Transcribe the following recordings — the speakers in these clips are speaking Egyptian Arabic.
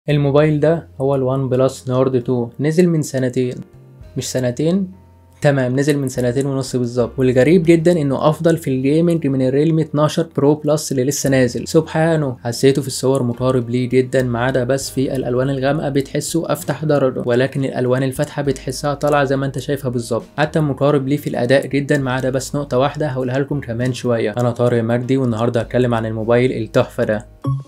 الموبايل ده هو الوان بلس نورد 2 نزل من سنتين مش سنتين تمام نزل من سنتين ونص بالظبط والغريب جدا انه افضل في الجيمنج من الريلمي 12 برو بلس اللي لسه نازل سبحانه حسيته في الصور مقارب ليه جدا ما عدا بس في الالوان الغامقه بتحسه افتح درجه ولكن الالوان الفاتحه بتحسها طالعه زي ما انت شايفها بالظبط حتى مقارب ليه في الاداء جدا ما عدا بس نقطه واحده هقولها لكم كمان شويه انا طارق مجدي والنهارده هتكلم عن الموبايل التحفه ده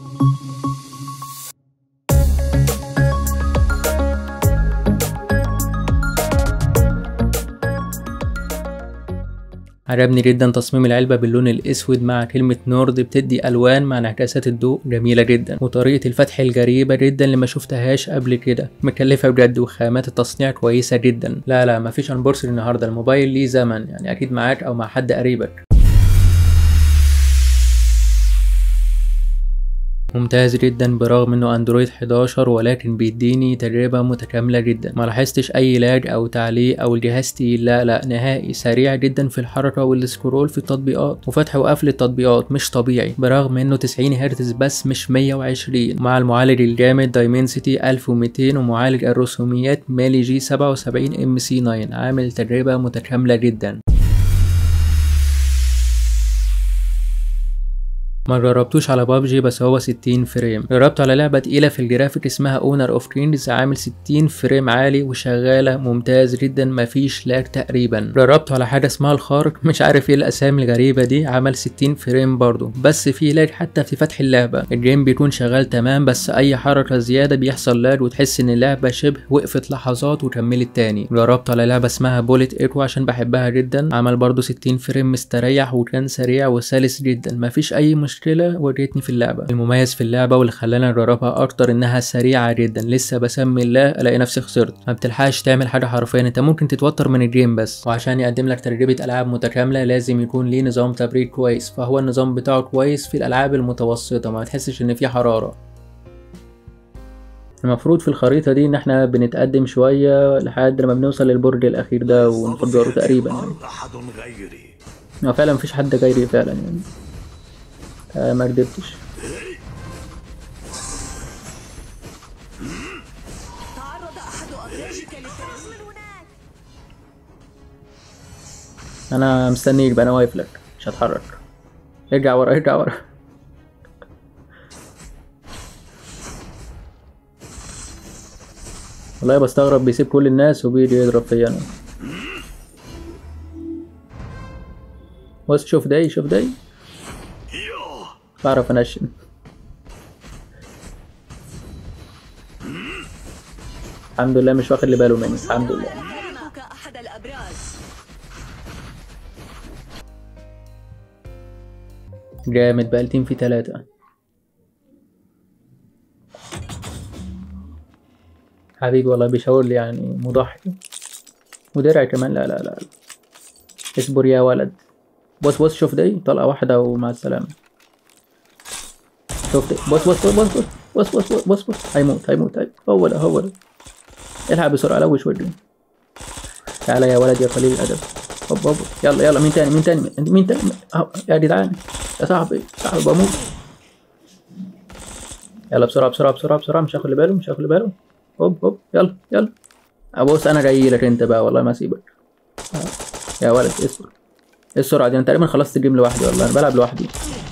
عجبني جدا تصميم العلبة باللون الأسود مع كلمة نورد بتدي ألوان مع انعكاسات الضوء جميلة جدا وطريقة الفتح الغريبة جدا اللي ما شفتهاش قبل كده مكلفة بجد وخامات التصنيع كويسة جدا لا لا مفيش انبورسر النهاردة الموبايل ليه زمن يعني أكيد معاك أو مع حد قريبك ممتاز جدا برغم انه اندرويد 11 ولكن بيديني تجربة متكاملة جدا ما لاحظتش اي لاج او تعليق او الجهاز تقيل لا لا نهائي سريع جدا في الحركة والسكرول في التطبيقات وفتح وقفل التطبيقات مش طبيعي برغم انه 90 هرتز بس مش 120 مع المعالج الجامد دايمنسيتي 1200 ومعالج الرسوميات مالي جي 77 ام سي 9 عامل تجربة متكاملة جدا ما جربتوش على بابجي بس هو 60 فريم جربت على لعبة تقيلة في الجرافيك اسمها اونر اوف كينجز عامل 60 فريم عالي وشغالة ممتاز جدا مفيش لاج تقريبا جربت على حاجة اسمها الخارق مش عارف ايه الاسامي الغريبة دي عمل 60 فريم برضه بس في لاج حتى في فتح اللعبة الجيم بيكون شغال تمام بس اي حركة زيادة بيحصل لاج وتحس ان اللعبة شبه وقفت لحظات وكملت تاني جربت على لعبة اسمها بوليت ايكو عشان بحبها جدا عمل برضه 60 فريم مستريح وكان سريع وسلس جدا مفيش اي مشكلة مشكلة واجهتني في اللعبة المميز في اللعبة واللي خلاني اجربها اكتر انها سريعة جدا لسه بسمي الله الاقي نفسي خسرت ما بتلحقش تعمل حاجة حرفيا انت ممكن تتوتر من الجيم بس وعشان يقدم لك تجربة العاب متكاملة لازم يكون ليه نظام تبريد كويس فهو النظام بتاعه كويس في الالعاب المتوسطة ما تحسش ان في حرارة المفروض في الخريطة دي ان احنا بنتقدم شوية لحد لما بنوصل للبرج الاخير ده ونفجره تقريبا يعني أحد غيري هو فعلا مفيش حد غيري فعلا يعني آه ما كدبتش تعرض أحد أبنائك للتنازل من هناك انا مستنيك بقى انا واقف لك مش هتحرك ارجع ورا ارجع ورا والله بستغرب بيسيب كل الناس وبيجي يضرب فيا انا بص شوف داي شوف داي بعرف انشن الحمد لله مش واخد لي باله مني الحمد لله يحرك أحد الأبراج جامد بقى التيم فيه تلاتة حبيبي والله بيشاور لي يعني مضحي ودرع كمان لا لا لا اصبر يا ولد بص بص شوف دي طلقة واحدة ومع السلامة شوف دي بص بص بص بص بص بص بص بص بص هيموت هيموت هيموت هو ده هو ده الحق بسرعة لوش وجهي تعالى يا ولد يا قليل الأدب هوب هوب يلا يلا مين تاني مين تاني مين تاني أهو، يا جدعان يا صاحبي صاحبي بموت يلا بسرعة بسرعة بسرعة بسرعة مش هاخد لي باله مش هاخد لي باله هوب هوب يلا يلا ابص انا جاي لك انت بقى والله ما اسيبك آه. يا ولد اصبر ايه السرعة دي انا تقريبا خلصت الجيم لوحدي والله انا بلعب لوحدي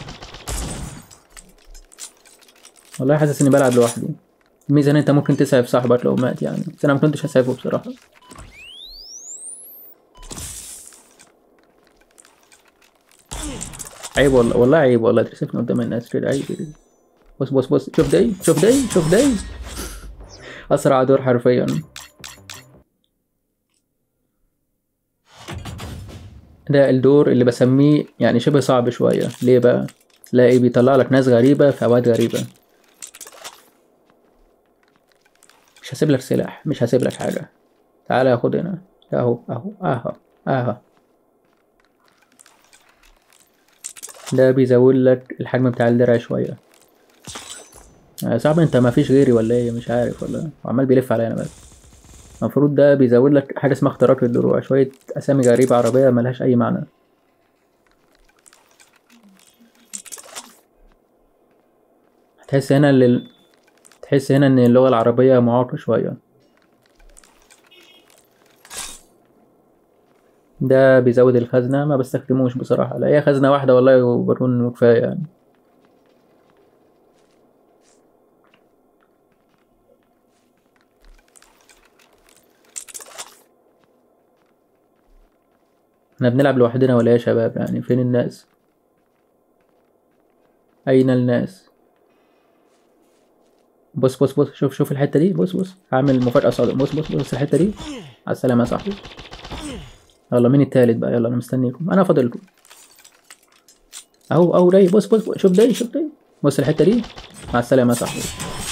والله حاسس اني بلعب لوحدي الميزة ان انت ممكن تسعف صاحبك لو مات يعني بس انا ما كنتش هسعفه بصراحة عيب والله والله عيب والله تكسفني قدام الناس كده عيب كده بص بص بص شوف دي شوف دي شوف دي اسرع دور حرفيا ده الدور اللي بسميه يعني شبه صعب شوية ليه بقى تلاقي بيطلع لك ناس غريبة في أوقات غريبة مش هسيب لك سلاح مش هسيب لك حاجة تعالى خد هنا اهو اهو اهو اهو ده بيزود لك الحجم بتاع الدرع شوية يا صاحبي انت ما فيش غيري ولا ايه مش عارف ولا وعمال بيلف عليا انا بس المفروض ده بيزود لك حاجة اسمها اختراق للدروع شوية أسامي غريبة عربية ملهاش أي معنى تحس هنا لل... تحس هنا ان اللغة العربية معاقة شوية ده بيزود الخزنة ما بستخدموش بصراحة لا هي خزنة واحدة والله وبكون كفاية يعني احنا بنلعب لوحدنا ولا إيه يا شباب يعني فين الناس اين الناس بص بص بص شوف شوف الحتة دي بص بص هعمل مفاجأة صادق بص بص بص الحتة دي على السلامة يا صاحبي يلا مين التالت بقى يلا انا مستنيكم انا فاضلكم اهو اهو جاي بص بص بص، شوف ده شوف ده بص الحتة دي مع السلامة يا صاحبي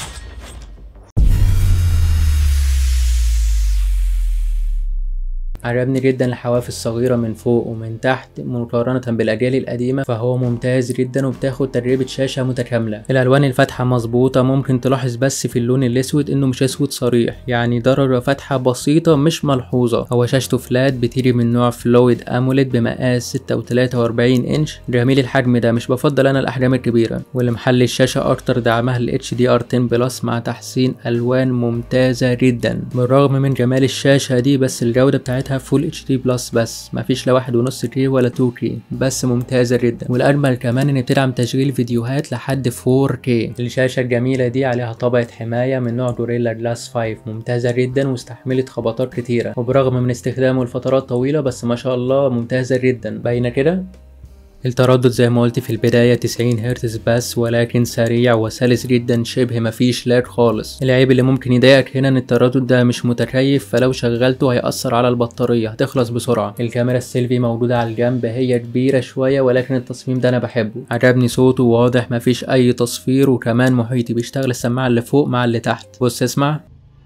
عجبني جدا الحواف الصغيرة من فوق ومن تحت مقارنة بالأجيال القديمة فهو ممتاز جدا وبتاخد تجربة شاشة متكاملة الألوان الفاتحة مظبوطة ممكن تلاحظ بس في اللون الأسود إنه مش أسود صريح يعني درجة فاتحة بسيطة مش ملحوظة هو شاشته فلات بتيجي من نوع فلويد أموليد بمقاس 6.43 إنش جميل الحجم ده مش بفضل أنا الأحجام الكبيرة واللي محل الشاشة أكتر دعمها ال HDR10 بلس مع تحسين ألوان ممتازة جدا بالرغم من جمال الشاشة دي بس الجودة بتاعتها فول اتش دي بلس بس مفيش لا واحد ونص كي ولا 2 كي بس ممتازة جدا والأجمل كمان إن بتدعم تشغيل فيديوهات لحد 4K الشاشة الجميلة دي عليها طبقة حماية من نوع جوريلا جلاس 5 ممتازة جدا واستحملت خبطات كتيرة وبرغم من استخدامه لفترات طويلة بس ما شاء الله ممتازة جدا باينة كده التردد زي ما قلت في البداية 90 هرتز بس ولكن سريع وسلس جدا شبه مفيش لاج خالص العيب اللي ممكن يضايقك هنا ان التردد ده مش متكيف فلو شغلته هيأثر على البطارية هتخلص بسرعة الكاميرا السيلفي موجودة على الجنب هي كبيرة شوية ولكن التصميم ده انا بحبه عجبني صوته واضح مفيش اي تصفير وكمان محيطي بيشتغل السماعة اللي فوق مع اللي تحت بص اسمع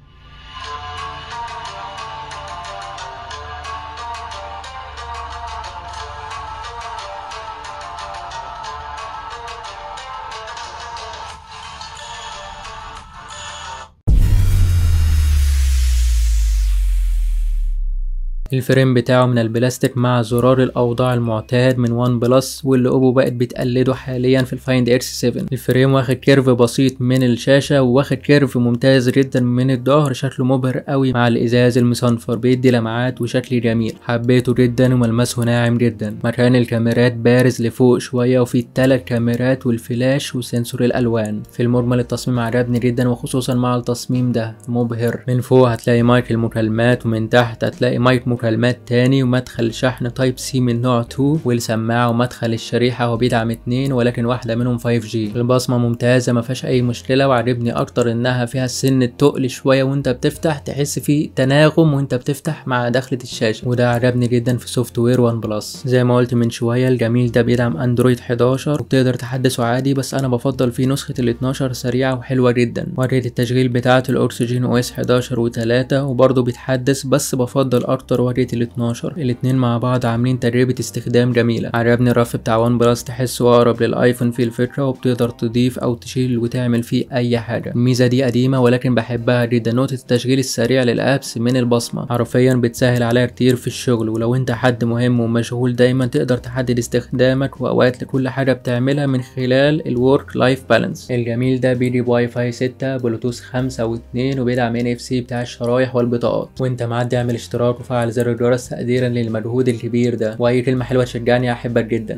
الفريم بتاعه من البلاستيك مع زرار الاوضاع المعتاد من وان بلس واللي اوبو بقت بتقلده حاليا في الفايند اكس 7 الفريم واخد كيرف بسيط من الشاشه وواخد كيرف ممتاز جدا من الظهر شكله مبهر قوي مع الازاز المصنفر بيدي لمعات وشكل جميل حبيته جدا وملمسه ناعم جدا مكان الكاميرات بارز لفوق شويه وفي التلات كاميرات والفلاش وسنسور الالوان في المجمل التصميم عجبني جدا وخصوصا مع التصميم ده مبهر من فوق هتلاقي مايك المكالمات ومن تحت هتلاقي مايك مكالمات تاني ومدخل شحن تايب سي من نوع 2 والسماعة ومدخل الشريحة هو بيدعم اتنين ولكن واحدة منهم 5G البصمة ممتازة ما فيهاش أي مشكلة وعجبني أكتر إنها فيها سن التقل شوية وأنت بتفتح تحس في تناغم وأنت بتفتح مع دخلة الشاشة وده عجبني جدا في سوفت وير وان بلس زي ما قلت من شوية الجميل ده بيدعم أندرويد 11 وبتقدر تحدثه عادي بس أنا بفضل فيه نسخة ال 12 سريعة وحلوة جدا واجهة التشغيل بتاعة الأكسجين او اس 11 و3 وبرضه بيتحدث بس بفضل أكتر واجهة ال 12 الاتنين مع بعض عاملين تجربة استخدام جميلة عجبني الرف بتاع وان بلس تحسه أقرب للآيفون في الفكرة وبتقدر تضيف أو تشيل وتعمل فيه أي حاجة الميزة دي قديمة ولكن بحبها جدا نقطة التشغيل السريع للأبس من البصمة حرفيا بتسهل عليا كتير في الشغل ولو انت حد مهم ومشغول دايما تقدر تحدد استخدامك وأوقات لكل حاجة بتعملها من خلال الورك لايف بالانس الجميل ده بيجي بواي فاي 6 بلوتوث 5 و2 وبيدعم ان اف سي بتاع الشرايح والبطاقات وانت معدي اعمل اشتراك وفعل زر الجرس تقديرا للمجهود الكبير ده واي كلمة حلوة تشجعني احبك جدا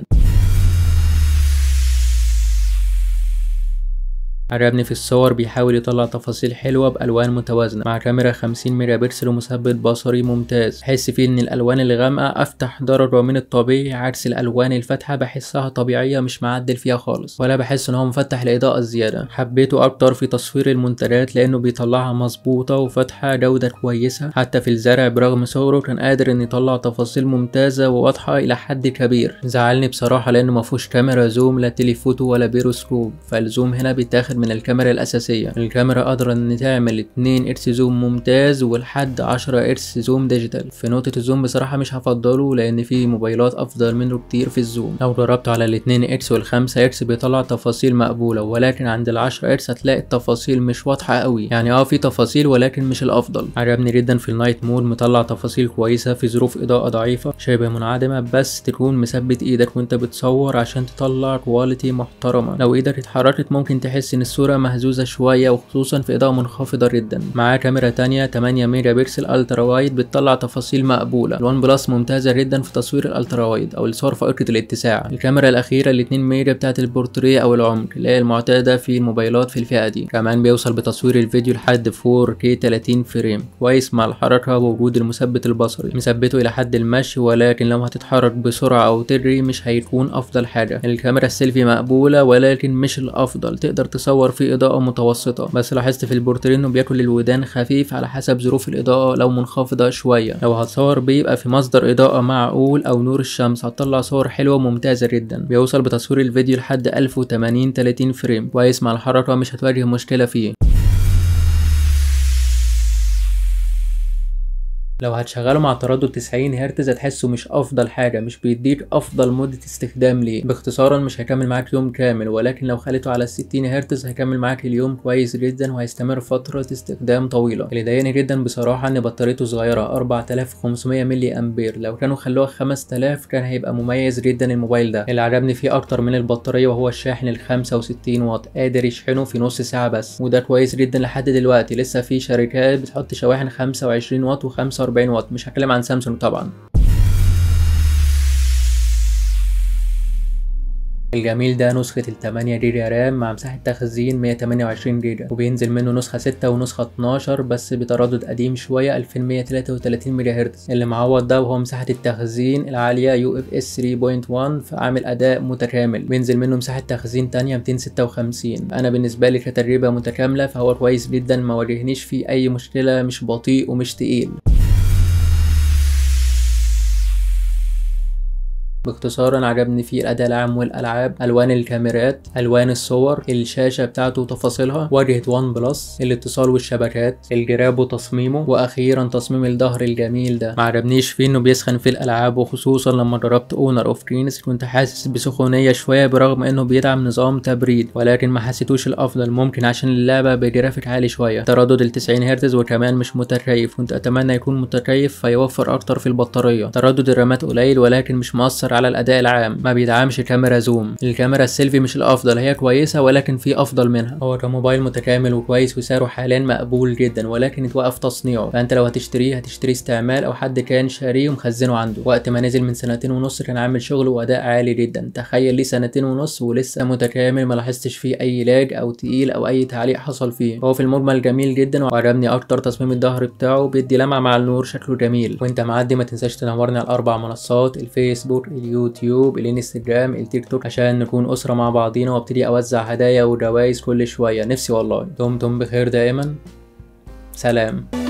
عجبني في الصور بيحاول يطلع تفاصيل حلوة بألوان متوازنة مع كاميرا 50 ميجا بكسل ومثبت بصري ممتاز بحس فيه إن الألوان الغامقة أفتح درجة من الطبيعي عكس الألوان الفاتحة بحسها طبيعية مش معدل فيها خالص ولا بحس إن هو مفتح الإضاءة الزيادة حبيته أكتر في تصوير المنتجات لأنه بيطلعها مظبوطة وفاتحة جودة كويسة حتى في الزرع برغم صغره كان قادر إن يطلع تفاصيل ممتازة وواضحة إلى حد كبير زعلني بصراحة لأنه مفهوش كاميرا زوم لا تليفوتو ولا بيروسكوب فالزوم هنا بيتاخد من الكاميرا الأساسية الكاميرا قادرة إن تعمل 2 إرس زوم ممتاز ولحد 10 إرس زوم ديجيتال في نقطة الزوم بصراحة مش هفضله لأن في موبايلات أفضل منه كتير في الزوم لو جربته على ال 2 إكس وال 5 إكس بيطلع تفاصيل مقبولة ولكن عند ال 10 إكس هتلاقي التفاصيل مش واضحة قوي يعني اه في تفاصيل ولكن مش الأفضل عجبني جدا في النايت مود مطلع تفاصيل كويسة في ظروف إضاءة ضعيفة شبه منعدمة بس تكون مثبت إيدك وأنت بتصور عشان تطلع كواليتي محترمة لو إيدك اتحركت ممكن تحس إن الصورة مهزوزة شوية وخصوصا في إضاءة منخفضة جدا معاه كاميرا تانية 8 ميجا بكسل الترا وايد بتطلع تفاصيل مقبولة الوان بلس ممتازة جدا في تصوير الالترا وايد او الصور فائقة الاتساع الكاميرا الأخيرة ال 2 ميجا بتاعة البورتريه او العمق اللي هي المعتادة في الموبايلات في الفئة دي كمان بيوصل بتصوير الفيديو لحد 4K 30 فريم كويس مع الحركة ووجود المثبت البصري مثبته إلى حد المشي ولكن لو هتتحرك بسرعة أو تجري مش هيكون أفضل حاجة الكاميرا السيلفي مقبولة ولكن مش الأفضل تقدر تصور فيه إضاءة متوسطة بس لاحظت في البورتريه إنه بياكل الودان خفيف على حسب ظروف الإضاءة لو منخفضة شوية لو هتصور بيبقى في مصدر إضاءة معقول أو نور الشمس هتطلع صور حلوة وممتازة جدا بيوصل بتصوير الفيديو لحد 1080 30 فريم كويس مع الحركة مش هتواجه مشكلة فيه لو هتشغله مع تردد 90 هرتز هتحسه مش افضل حاجه مش بيديك افضل مده استخدام ليه باختصارا مش هيكمل معاك يوم كامل ولكن لو خليته على 60 هرتز هيكمل معاك اليوم كويس جدا وهيستمر فتره استخدام طويله اللي ضايقني جدا بصراحه ان بطاريته صغيره 4500 ملي امبير لو كانوا خلوها 5000 كان هيبقى مميز جدا الموبايل ده اللي عجبني فيه اكتر من البطاريه وهو الشاحن ال 65 واط قادر يشحنه في نص ساعه بس وده كويس جدا لحد دلوقتي لسه في شركات بتحط شواحن 25 واط و5 45 واط مش هتكلم عن سامسونج طبعا الجميل ده نسخة ال 8 جيجا رام مع مساحة تخزين 128 جيجا وبينزل منه نسخة 6 ونسخة 12 بس بتردد قديم شوية 2133 ميجا هرتز اللي معوض ده وهو مساحة التخزين العالية يو اف اس 3.1 فعامل أداء متكامل بينزل منه مساحة تخزين تانية 256 أنا بالنسبة لي كتجربة متكاملة فهو كويس جدا ما واجهنيش فيه أي مشكلة مش بطيء ومش تقيل باختصارا عجبني فيه الاداء العام والالعاب الوان الكاميرات الوان الصور الشاشه بتاعته وتفاصيلها واجهه وان بلس الاتصال والشبكات الجراب وتصميمه واخيرا تصميم الظهر الجميل ده ما عجبنيش فيه انه بيسخن في الالعاب وخصوصا لما جربت اونر اوف كرينز كنت حاسس بسخونيه شويه برغم انه بيدعم نظام تبريد ولكن ما حسيتوش الافضل ممكن عشان اللعبه بجرافيك عالي شويه تردد ال 90 هرتز وكمان مش متكيف كنت اتمنى يكون متكيف فيوفر اكتر في البطاريه تردد الرامات قليل ولكن مش مؤثر على الاداء العام ما بيدعمش كاميرا زوم الكاميرا السيلفي مش الافضل هي كويسه ولكن في افضل منها هو كموبايل متكامل وكويس وسعره حاليا مقبول جدا ولكن اتوقف تصنيعه فانت لو هتشتريه هتشتري استعمال او حد كان شاريه ومخزنه عنده وقت ما نزل من سنتين ونص كان عامل شغل واداء عالي جدا تخيل ليه سنتين ونص ولسه متكامل ما لاحظتش فيه اي لاج او تقيل او اي تعليق حصل فيه هو في المجمل جميل جدا وعجبني اكتر تصميم الظهر بتاعه بيدي لمعه مع النور شكله جميل وانت معدي ما تنساش تنورني على الاربع منصات الفيسبوك اليوتيوب الانستجرام التيك توك عشان نكون اسره مع بعضينا وابتدي اوزع هدايا وجوائز كل شويه نفسي والله دمتم بخير دائما سلام